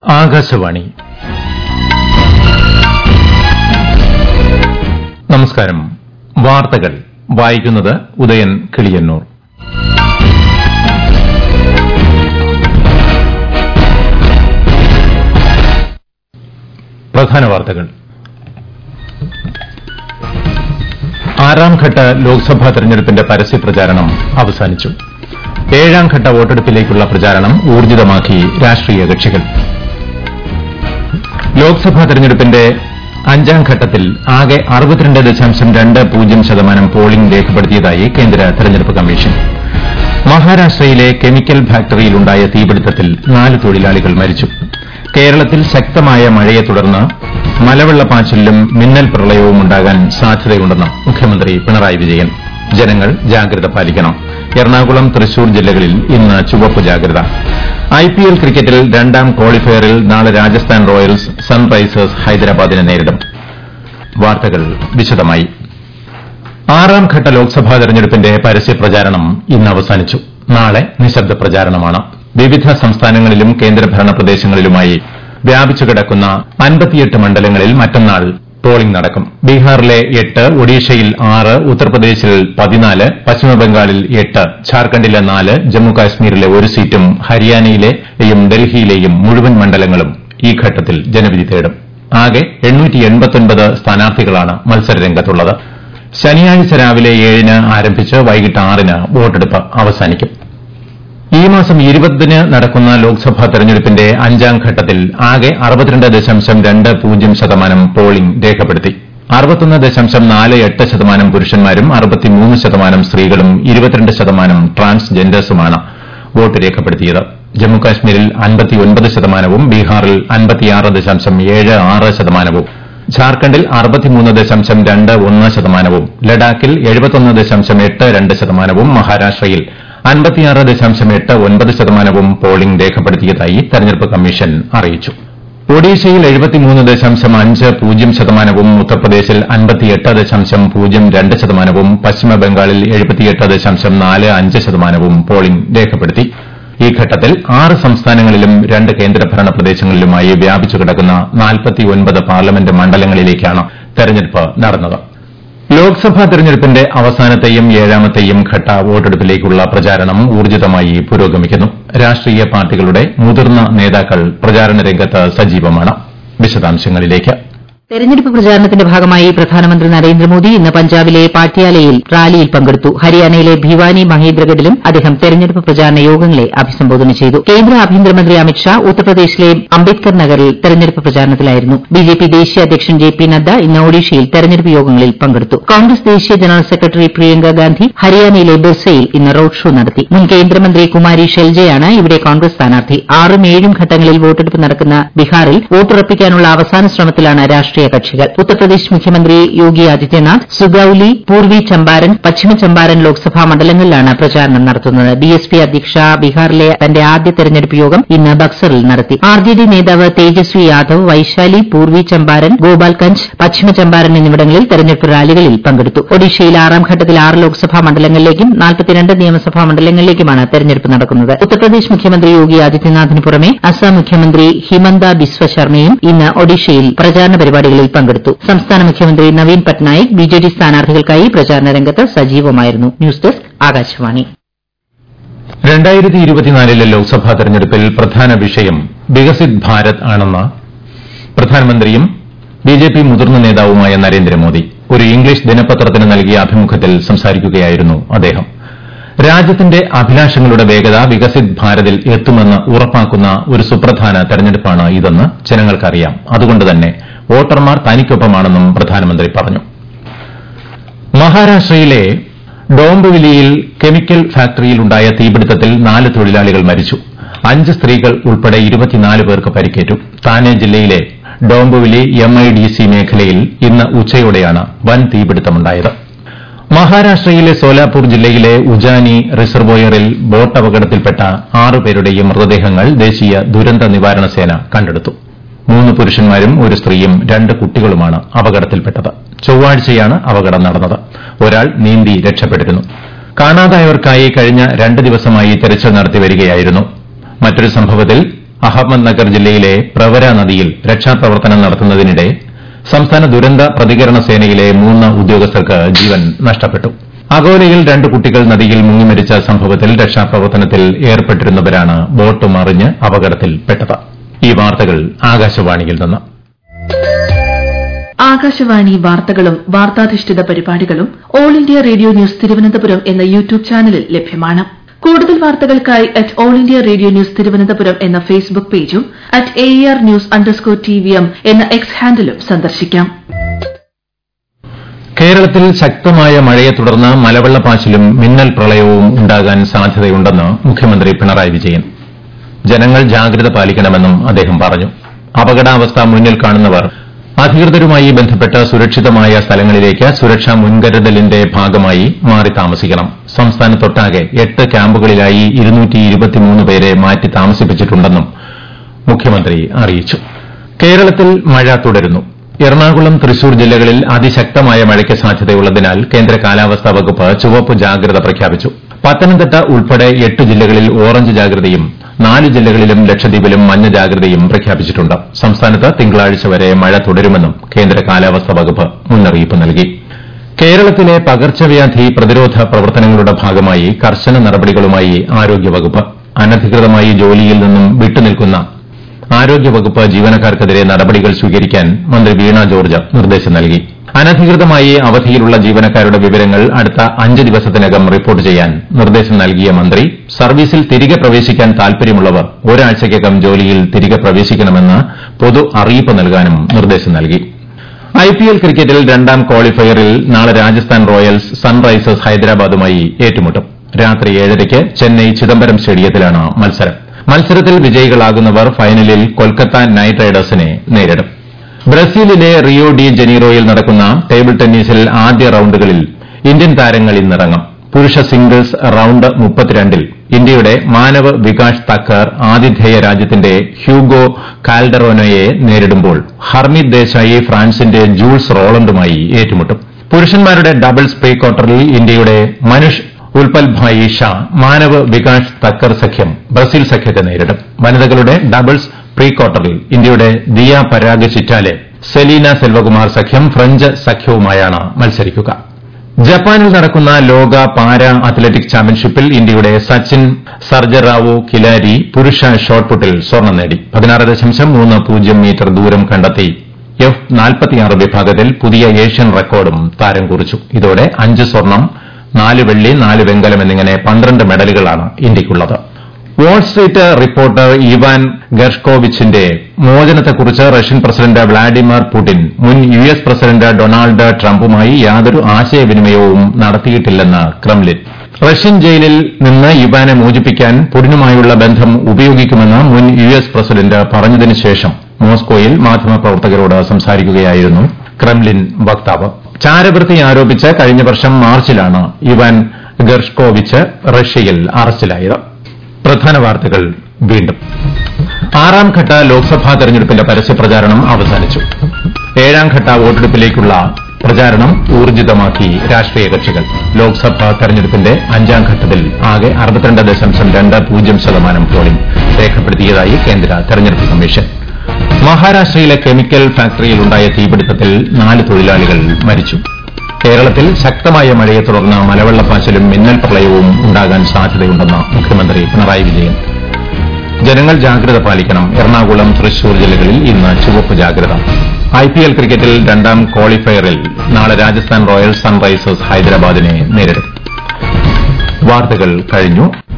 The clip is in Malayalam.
ആകാശവാണി നമസ്കാരം വാർത്തകൾ വായിക്കുന്നത് ഉദയൻ കിളിയന്നൂർ പ്രധാന വാർത്തകൾ ആറാം ഘട്ട ലോക്സഭാ തെരഞ്ഞെടുപ്പിന്റെ പരസ്യ പ്രചാരണം അവസാനിച്ചു ഏഴാം ഘട്ട വോട്ടെടുപ്പിലേക്കുള്ള പ്രചാരണം ഊർജിതമാക്കി രാഷ്ട്രീയ കക്ഷികൾ ലോക്സഭാ തെരഞ്ഞെടുപ്പിന്റെ അഞ്ചാം ഘട്ടത്തിൽ ആകെ അറുപത്തിരണ്ട് ദശാംശം രണ്ട് പൂജ്യം ശതമാനം പോളിംഗ് രേഖപ്പെടുത്തിയതായി കേന്ദ്ര തെരഞ്ഞെടുപ്പ് കമ്മീഷൻ മഹാരാഷ്ട്രയിലെ കെമിക്കൽ ഫാക്ടറിയിലുണ്ടായ തീപിടുത്തത്തിൽ നാല് തൊഴിലാളികൾ മരിച്ചു കേരളത്തിൽ ശക്തമായ മഴയെ തുടർന്ന് മലവെള്ളപ്പാച്ചിലും മിന്നൽ പ്രളയവും ഉണ്ടാകാൻ സാധ്യതയുണ്ടെന്ന് മുഖ്യമന്ത്രി പിണറായി വിജയൻ ജനങ്ങൾ ജാഗ്രത പാലിക്കണം എറണാകുളം തൃശൂർ ജില്ലകളിൽ ഇന്ന് ചുവപ്പ് ജാഗ്രത ഐപിഎൽ ക്രിക്കറ്റിൽ രണ്ടാം ക്വാളിഫയറിൽ നാളെ രാജസ്ഥാൻ റോയൽസ് സൺറൈസേഴ്സ് ഹൈദരാബാദിനെ നേരിടും വാർത്തകൾ വിശദമായി ആറാം ഘട്ട ലോക്സഭാ തെരഞ്ഞെടുപ്പിന്റെ പരസ്യ പ്രചാരണം ഇന്ന് അവസാനിച്ചു നാളെ നിശബ്ദ പ്രചാരണമാണ് വിവിധ സംസ്ഥാനങ്ങളിലും കേന്ദ്രഭരണ പ്രദേശങ്ങളിലുമായി വ്യാപിച്ചു കിടക്കുന്ന അൻപത്തിയെട്ട് മണ്ഡലങ്ങളിൽ മറ്റന്നാൾ പോളിംഗ് നടക്കും ബീഹാറിലെ എട്ട് ഒഡീഷയിൽ ആറ് ഉത്തർപ്രദേശിൽ പതിനാല് പശ്ചിമബംഗാളിൽ എട്ട് ഝാർഖണ്ഡിലെ നാല് ജമ്മുകാശ്മീരിലെ ഒരു സീറ്റും ഹരിയാനയിലെയും ഡൽഹിയിലെയും മുഴുവൻ മണ്ഡലങ്ങളും ഈ ഘട്ടത്തിൽ ജനവിധി തേടും ആകെ സ്ഥാനാർത്ഥികളാണ് മത്സരരംഗത്തുള്ളത് ശനിയാഴ്ച രാവിലെ ഏഴിന് ആരംഭിച്ച് വൈകിട്ട് ആറിന് വോട്ടെടുപ്പ് അവസാനിക്കും ഈ മാസം ഇരുപതിന് നടക്കുന്ന ലോക്സഭാ തെരഞ്ഞെടുപ്പിന്റെ അഞ്ചാം ഘട്ടത്തിൽ ആകെ അറുപത്തിരണ്ട് ദശാംശം രണ്ട് പൂജ്യം ശതമാനം പോളിംഗ് രേഖപ്പെടുത്തി അറുപത്തൊന്ന് ദശാംശം നാല് എട്ട് ശതമാനം പുരുഷന്മാരും അറുപത്തിമൂന്ന് ശതമാനം സ്ത്രീകളും ഇരുപത്തിരണ്ട് ശതമാനം ട്രാൻസ്ജെൻഡേഴ്സുമാണ് വോട്ട് രേഖപ്പെടുത്തിയത് ജമ്മുകാശ്മീരിൽ അൻപത്തിയൊൻപത് ശതമാനവും ബീഹാറിൽ അൻപത്തിയാറ് ദശാംശം ഏഴ് ആറ് ശതമാനവും ഝാർഖണ്ഡിൽ അറുപത്തിമൂന്ന് ദശാംശം രണ്ട് ഒന്ന് ശതമാനവും ലഡാക്കിൽ എഴുപത്തൊന്ന് ദശാംശം എട്ട് രണ്ട് ശതമാനവും മഹാരാഷ്ട്രയിൽ അൻപത്തിയാറ് ദശാംശം എട്ട് ഒൻപത് ശതമാനവും പോളിംഗ് രേഖപ്പെടുത്തിയതായി തെരഞ്ഞെടുപ്പ് കമ്മീഷൻ അറിയിച്ചു ഒഡീഷയിൽ എഴുപത്തിമൂന്ന് ദശാംശം അഞ്ച് പൂജ്യം ശതമാനവും ഉത്തർപ്രദേശിൽ അൻപത്തിയെട്ട് ദശാംശം പൂജ്യം രണ്ട് ശതമാനവും പശ്ചിമബംഗാളിൽ എഴുപത്തിയെട്ട് ദശാംശം നാല് അഞ്ച് ശതമാനവും പോളിംഗ് രേഖപ്പെടുത്തി ഈ ഘട്ടത്തിൽ ആറ് സംസ്ഥാനങ്ങളിലും രണ്ട് കേന്ദ്രഭരണ പ്രദേശങ്ങളിലുമായി വ്യാപിച്ചു കിടക്കുന്ന നാൽപ്പത്തിയൊൻപത് പാർലമെന്റ് മണ്ഡലങ്ങളിലേക്കാണ് തെരഞ്ഞെടുപ്പ് നടന്നത് ലോക്സഭാ തെരഞ്ഞെടുപ്പിന്റെ അവസാനത്തെയും ഏഴാമത്തെയും ഘട്ട വോട്ടെടുപ്പിലേക്കുള്ള പ്രചാരണം ഊർജിതമായി പുരോഗമിക്കുന്നു രാഷ്ട്രീയ പാർട്ടികളുടെ മുതിർന്ന നേതാക്കൾ പ്രചാരണ രംഗത്ത് സജീവമാണ് വിശദാംശങ്ങളിലേക്ക് തെരഞ്ഞെടുപ്പ് പ്രചാരണത്തിന്റെ ഭാഗമായി പ്രധാനമന്ത്രി നരേന്ദ്രമോദി ഇന്ന് പഞ്ചാബിലെ പാട്യാലയിൽ റാലിയിൽ പങ്കെടുത്തു ഹരിയാനയിലെ ഭിവാനി മഹേന്ദ്രഗഡിലും അദ്ദേഹം തെരഞ്ഞെടുപ്പ് പ്രചാരണ യോഗങ്ങളെ അഭിസംബോധന ചെയ്തു കേന്ദ്ര ആഭ്യന്തരമന്ത്രി അമിത്ഷാ ഉത്തർപ്രദേശിലെ അംബേദ്കർ നഗറിൽ തെരഞ്ഞെടുപ്പ് പ്രചാരണത്തിലായിരുന്നു ബിജെപി ദേശീയ അധ്യക്ഷൻ ജെ പി നദ്ദ ഇന്ന് ഒഡീഷയിൽ തെരഞ്ഞെടുപ്പ് യോഗങ്ങളിൽ പങ്കെടുത്തു കോൺഗ്രസ് ദേശീയ ജനറൽ സെക്രട്ടറി പ്രിയങ്ക ഗാന്ധി ഹരിയാനയിലെ ബിർസയിൽ ഇന്ന് റോഡ് ഷോ നടത്തി മുൻ കേന്ദ്രമന്ത്രി കുമാരി ഷെൽജയാണ് ഇവിടെ കോൺഗ്രസ് സ്ഥാനാർത്ഥി ആറും ഏഴും ഘട്ടങ്ങളിൽ വോട്ടെടുപ്പ് നടക്കുന്ന ബീഹാറിൽ വോട്ടുറപ്പിക്കാനുള്ള അവസാന ശ്രമത്തിലാണ് രാഷ്ട്രീയ കക്ഷികൾ ഉത്തർപ്രദേശ് മുഖ്യമന്ത്രി യോഗി ആദിത്യനാഥ് സുഗൌലി പൂർവി ചമ്പാരൻ പശ്ചിമ ചമ്പാരൻ ലോക്സഭാ മണ്ഡലങ്ങളിലാണ് പ്രചാരണം നടത്തുന്നത് ബിഎസ്പി അധ്യക്ഷ ബീഹാറിലെ തന്റെ ആദ്യ തെരഞ്ഞെടുപ്പ് യോഗം ഇന്ന് ബക്സറിൽ നടത്തി ആർജെഡി നേതാവ് തേജസ്വി യാദവ് വൈശാലി പൂർവി ചമ്പാരൻ ഗോപാൽഗഞ്ച് പശ്ചിമ ചമ്പാരൻ എന്നിവിടങ്ങളിൽ തെരഞ്ഞെടുപ്പ് റാലികളിൽ പങ്കെടുത്തു ഒഡീഷയിൽ ആറാം ഘട്ടത്തിൽ ആറ് ലോക്സഭാ മണ്ഡലങ്ങളിലേക്കും നാൽപ്പത്തിരണ്ട് നിയമസഭാ മണ്ഡലങ്ങളിലേക്കുമാണ് തെരഞ്ഞെടുപ്പ് നടക്കുന്നത് ഉത്തർപ്രദേശ് മുഖ്യമന്ത്രി യോഗി ആദിത്യനാഥിന് പുറമെ അസം മുഖ്യമന്ത്രി ഹിമന്ത ബിസ്വ ശർമ്മയും ഇന്ന് ഒഡീഷയിൽ പ്രചാരണ പരിപാടികളിൽ പങ്കെടുത്തു സംസ്ഥാന മുഖ്യമന്ത്രി നവീൻ പട്നായിക് ബിജെഡി സ്ഥാനാർത്ഥികൾക്കായി പ്രചാരണ രംഗത്ത് സജീവമായിരുന്നു ന്യൂസ് ഡെസ്ക് ആകാശവാണി രണ്ടായിരത്തി ഇരുപത്തിനാലിലെ ലോക്സഭാ തെരഞ്ഞെടുപ്പിൽ പ്രധാന വിഷയം വികസിത് ഭാരത് ആണെന്ന് പ്രധാനമന്ത്രിയും ബിജെപി മുതിർന്ന നേതാവുമായ നരേന്ദ്രമോദി ഒരു ഇംഗ്ലീഷ് ദിനപത്രത്തിന് നൽകിയ അഭിമുഖത്തിൽ സംസാരിക്കുകയായിരുന്നു അദ്ദേഹം രാജ്യത്തിന്റെ അഭിലാഷങ്ങളുടെ വേഗത വികസിത് ഭാരതിൽ എത്തുമെന്ന് ഉറപ്പാക്കുന്ന ഒരു സുപ്രധാന തെരഞ്ഞെടുപ്പാണ് ഇതെന്ന് ജനങ്ങൾക്കറിയാം അതുകൊണ്ട് തന്നെ വോട്ടർമാർ തനിക്കൊപ്പമാണെന്നും പ്രധാനമന്ത്രി പറഞ്ഞു മഹാരാഷ്ട്രയിലെ ഡോംബിവിലിയിൽ കെമിക്കൽ ഫാക്ടറിയിലുണ്ടായ തീപിടുത്തത്തിൽ നാല് തൊഴിലാളികൾ മരിച്ചു അഞ്ച് സ്ത്രീകൾ ഉൾപ്പെടെ ഇരുപത്തിനാല് പേർക്ക് പരിക്കേറ്റു താനെ ജില്ലയിലെ ഡോംബിവിലി എംഐഡിസി മേഖലയിൽ ഇന്ന് ഉച്ചയോടെയാണ് വൻ തീപിടുത്തമുണ്ടായത് മഹാരാഷ്ട്രയിലെ സോലാപൂർ ജില്ലയിലെ ഉജാനി റിസർവോയറിൽ ബോട്ട് അപകടത്തിൽപ്പെട്ട ആറുപേരുടെയും മൃതദേഹങ്ങൾ ദേശീയ ദുരന്ത നിവാരണ സേന കണ്ടെടുത്തു മൂന്ന് പുരുഷന്മാരും ഒരു സ്ത്രീയും രണ്ട് കുട്ടികളുമാണ് അപകടത്തിൽപ്പെട്ടത് ചൊവ്വാഴ്ചയാണ് അപകടം നടന്നത് ഒരാൾ നീന്തി രക്ഷപ്പെട്ടിരുന്നു കാണാതായവർക്കായി കഴിഞ്ഞ രണ്ട് ദിവസമായി തെരച്ചിൽ നടത്തി വരികയായിരുന്നു മറ്റൊരു സംഭവത്തിൽ അഹമ്മദ്നഗർ ജില്ലയിലെ പ്രവര നദിയിൽ രക്ഷാപ്രവർത്തനം നടത്തുന്നതിനിടെ സംസ്ഥാന ദുരന്ത പ്രതികരണ സേനയിലെ മൂന്ന് ഉദ്യോഗസ്ഥർക്ക് ജീവൻ നഷ്ടപ്പെട്ടു അകോലയിൽ രണ്ട് കുട്ടികൾ നദിയിൽ മുങ്ങിമരിച്ച സംഭവത്തിൽ രക്ഷാപ്രവർത്തനത്തിൽ ഏർപ്പെട്ടിരുന്നവരാണ് ബോട്ട് മറിഞ്ഞ് അപകടത്തിൽപ്പെട്ടത് ഈ വാർത്തകൾ ആകാശവാണിയിൽ നിന്ന് ആകാശവാണി വാർത്തകളും വാർത്താധിഷ്ഠിത പരിപാടികളും All India Radio News Thiruvananthapuram എന്ന യൂട്യൂബ് ചാനലിൽ ലഭ്യമാണ് കൂടുതൽ വാർത്തകൾക്കായി at All India Radio News Thiruvananthapuram എന്ന ഫേസ്ബുക്ക് പേജും at A R news underscore T V M എന്ന എക്സ് ഹാൻഡിലും സന്ദർശിക്കാം കേരളത്തിൽ ശക്തമായ മഴയെ തുടർന്ന് മലവെള്ളപ്പാച്ചിലും മിന്നൽ പ്രളയവും ഉണ്ടാകാൻ സാധ്യതയുണ്ടെന്ന് മുഖ്യമന്ത്രി പിണറായി വിജയൻ ജനങ്ങൾ ജാഗ്രത പാലിക്കണമെന്നും അദ്ദേഹം പറഞ്ഞു അപകടാവസ്ഥ മുന്നിൽ കാണുന്നവർ അധികൃതരുമായി ബന്ധപ്പെട്ട് സുരക്ഷിതമായ സ്ഥലങ്ങളിലേക്ക് സുരക്ഷാ മുൻകരുതലിന്റെ ഭാഗമായി മാറി താമസിക്കണം സംസ്ഥാനത്തൊട്ടാകെ എട്ട് ക്യാമ്പുകളിലായി പേരെ മാറ്റി താമസിപ്പിച്ചിട്ടുണ്ടെന്നും മുഖ്യമന്ത്രി അറിയിച്ചു കേരളത്തിൽ മഴ തുടരുന്നു എറണാകുളം തൃശൂർ ജില്ലകളിൽ അതിശക്തമായ മഴയ്ക്ക് സാധ്യതയുള്ളതിനാൽ കേന്ദ്ര കാലാവസ്ഥാ വകുപ്പ് ചുവപ്പ് ജാഗ്രത പ്രഖ്യാപിച്ചു പത്തനംതിട്ട ഉൾപ്പെടെ എട്ട് ജില്ലകളിൽ ഓറഞ്ച് ജാഗ്രതയും നാല് ജില്ലകളിലും ലക്ഷദ്വീപിലും മഞ്ഞ ജാഗ്രതയും പ്രഖ്യാപിച്ചിട്ടുണ്ട് സംസ്ഥാനത്ത് തിങ്കളാഴ്ച വരെ മഴ തുടരുമെന്നും കേന്ദ്ര കാലാവസ്ഥാ വകുപ്പ് മുന്നറിയിപ്പ് നൽകി കേരളത്തിലെ പകർച്ചവ്യാധി പ്രതിരോധ പ്രവർത്തനങ്ങളുടെ ഭാഗമായി കർശന നടപടികളുമായി ആരോഗ്യവകുപ്പ് അനധികൃതമായി ജോലിയിൽ നിന്നും വിട്ടുനിൽക്കുന്ന ആരോഗ്യവകുപ്പ് ജീവനക്കാർക്കെതിരെ നടപടികൾ സ്വീകരിക്കാൻ മന്ത്രി വീണ ജോർജ് നിർദ്ദേശം നൽകി അനധികൃതമായി അവധിയിലുള്ള ജീവനക്കാരുടെ വിവരങ്ങൾ അടുത്ത അഞ്ച് ദിവസത്തിനകം റിപ്പോർട്ട് ചെയ്യാൻ നിർദ്ദേശം നൽകിയ മന്ത്രി സർവീസിൽ തിരികെ പ്രവേശിക്കാൻ താൽപര്യമുള്ളവർ ഒരാഴ്ചയ്ക്കകം ജോലിയിൽ തിരികെ പ്രവേശിക്കണമെന്ന് പൊതു അറിയിപ്പ് നൽകാനും നിർദ്ദേശം നൽകി ഐപിഎൽ ക്രിക്കറ്റിൽ രണ്ടാം ക്വാളിഫയറിൽ നാളെ രാജസ്ഥാൻ റോയൽസ് സൺറൈസേഴ്സ് ഹൈദരാബാദുമായി ഏറ്റുമുട്ടും രാത്രി ഏഴരയ്ക്ക് ചെന്നൈ ചിദംബരം സ്റ്റേഡിയത്തിലാണ് മത്സരം മത്സരത്തിൽ വിജയികളാകുന്നവർ ഫൈനലിൽ കൊൽക്കത്ത നൈറ്റ് റൈഡേഴ്സിനെ നേരിടും ബ്രസീലിലെ റിയോ ഡി ജനീറോയിൽ നടക്കുന്ന ടേബിൾ ടെന്നീസിൽ ആദ്യ റൌണ്ടുകളിൽ ഇന്ത്യൻ താരങ്ങൾ ഇന്നിറങ്ങും പുരുഷ സിംഗിൾസ് റൌണ്ട് മുപ്പത്തിരണ്ടിൽ ഇന്ത്യയുടെ മാനവ് വികാഷ് തക്കർ ആതിഥേയ രാജ്യത്തിന്റെ ഹ്യൂഗോ കാൽഡറോനയെ നേരിടുമ്പോൾ ഹർമിത് ദേശായി ഫ്രാൻസിന്റെ ജൂൾസ് റോളണ്ടുമായി ഏറ്റുമുട്ടും പുരുഷന്മാരുടെ ഡബിൾസ് പ്രീ ക്വാർട്ടറിൽ ഇന്ത്യയുടെ മനുഷ് ഉൽപൽഭായി ഷാ മാനവ് വികാഷ് തക്കർ സഖ്യം ബ്രസീൽ സഖ്യത്തെ നേരിടും വനിതകളുടെ ഡബിൾസ് പ്രീ ക്വാർട്ടറിൽ ഇന്ത്യയുടെ ദിയ പരാഗ് ചിറ്റാലെ സെലീന സെൽവകുമാർ സഖ്യം ഫ്രഞ്ച് സഖ്യവുമായാണ് മത്സരിക്കുക ജപ്പാനിൽ നടക്കുന്ന ലോക പാരാ അത്ലറ്റിക് ചാമ്പ്യൻഷിപ്പിൽ ഇന്ത്യയുടെ സച്ചിൻ സർജറാവു കിലാരി പുരുഷ ഷോട്ട്പുട്ടിൽ സ്വർണം നേടി പതിനാറ് ദശാംശം മൂന്ന് പൂജ്യം മീറ്റർ ദൂരം കണ്ടെത്തി എഫ് നാൽപ്പത്തിയാറ് വിഭാഗത്തിൽ പുതിയ ഏഷ്യൻ റെക്കോർഡും താരം കുറിച്ചു ഇതോടെ അഞ്ച് സ്വർണം നാല് വെള്ളി നാല് വെങ്കലം എന്നിങ്ങനെ പന്ത്രണ്ട് മെഡലുകളാണ് ഇന്ത്യയ്ക്കുള്ളത് വാൾസ്ട്രീറ്റ് റിപ്പോർട്ടർ ഇവാൻ ഗർഷ്കോവിച്ചിന്റെ മോചനത്തെക്കുറിച്ച് റഷ്യൻ പ്രസിഡന്റ് വ്ളാഡിമിർ പുടിൻ മുൻ യു എസ് പ്രസിഡന്റ് ഡൊണാൾഡ് ട്രംപുമായി യാതൊരു ആശയവിനിമയവും നടത്തിയിട്ടില്ലെന്ന് ക്രെംലിൻ റഷ്യൻ ജയിലിൽ നിന്ന് ഇവാനെ മോചിപ്പിക്കാൻ പുടിനുമായുള്ള ബന്ധം ഉപയോഗിക്കുമെന്ന് മുൻ യു എസ് പ്രസിഡന്റ് പറഞ്ഞതിനു ശേഷം മോസ്കോയിൽ മാധ്യമപ്രവർത്തകരോട് സംസാരിക്കുകയായിരുന്നു ക്രെംലിൻ വക്താവ് ചാരവൃത്തി ആരോപിച്ച് കഴിഞ്ഞ വർഷം മാർച്ചിലാണ് ഇവാൻ ഗർഷ്കോവിച്ച് റഷ്യയിൽ അറസ്റ്റിലായത് പ്രധാന വാർത്തകൾ വീണ്ടും ആറാം ഘട്ട ലോക്സഭാ തെരഞ്ഞെടുപ്പിന്റെ പരസ്യപ്രചാരണം അവസാനിച്ചു ഏഴാം ഘട്ട വോട്ടെടുപ്പിലേക്കുള്ള പ്രചാരണം ഊർജിതമാക്കി രാഷ്ട്രീയ കക്ഷികൾ ലോക്സഭാ തെരഞ്ഞെടുപ്പിന്റെ അഞ്ചാം ഘട്ടത്തിൽ ആകെ അറുപത്തിരണ്ട് ദശാംശം രണ്ട് പൂജ്യം ശതമാനം പോളിംഗ് രേഖപ്പെടുത്തിയതായി കേന്ദ്ര തെരഞ്ഞെടുപ്പ് കമ്മീഷൻ മഹാരാഷ്ട്രയിലെ കെമിക്കൽ ഫാക്ടറിയിലുണ്ടായ തീപിടുത്തത്തിൽ നാല് തൊഴിലാളികൾ മരിച്ചു കേരളത്തിൽ ശക്തമായ മഴയെ തുടർന്ന് മലവെള്ളപ്പാച്ചിലും മിന്നൽ പ്രളയവും ഉണ്ടാകാൻ സാധ്യതയുണ്ടെന്ന് മുഖ്യമന്ത്രി പിണറായി വിജയൻ ജനങ്ങൾ ജാഗ്രത പാലിക്കണം എറണാകുളം തൃശൂർ ജില്ലകളിൽ ഇന്ന് ചുവപ്പ് ജാഗ്രത ഐപിഎൽ ക്രിക്കറ്റിൽ രണ്ടാം ക്വാളിഫയറിൽ നാളെ രാജസ്ഥാൻ റോയൽസ് സൺറൈസേഴ്സ് ഹൈദരാബാദിനെ നേരിടും വാർത്തകൾ കഴിഞ്ഞു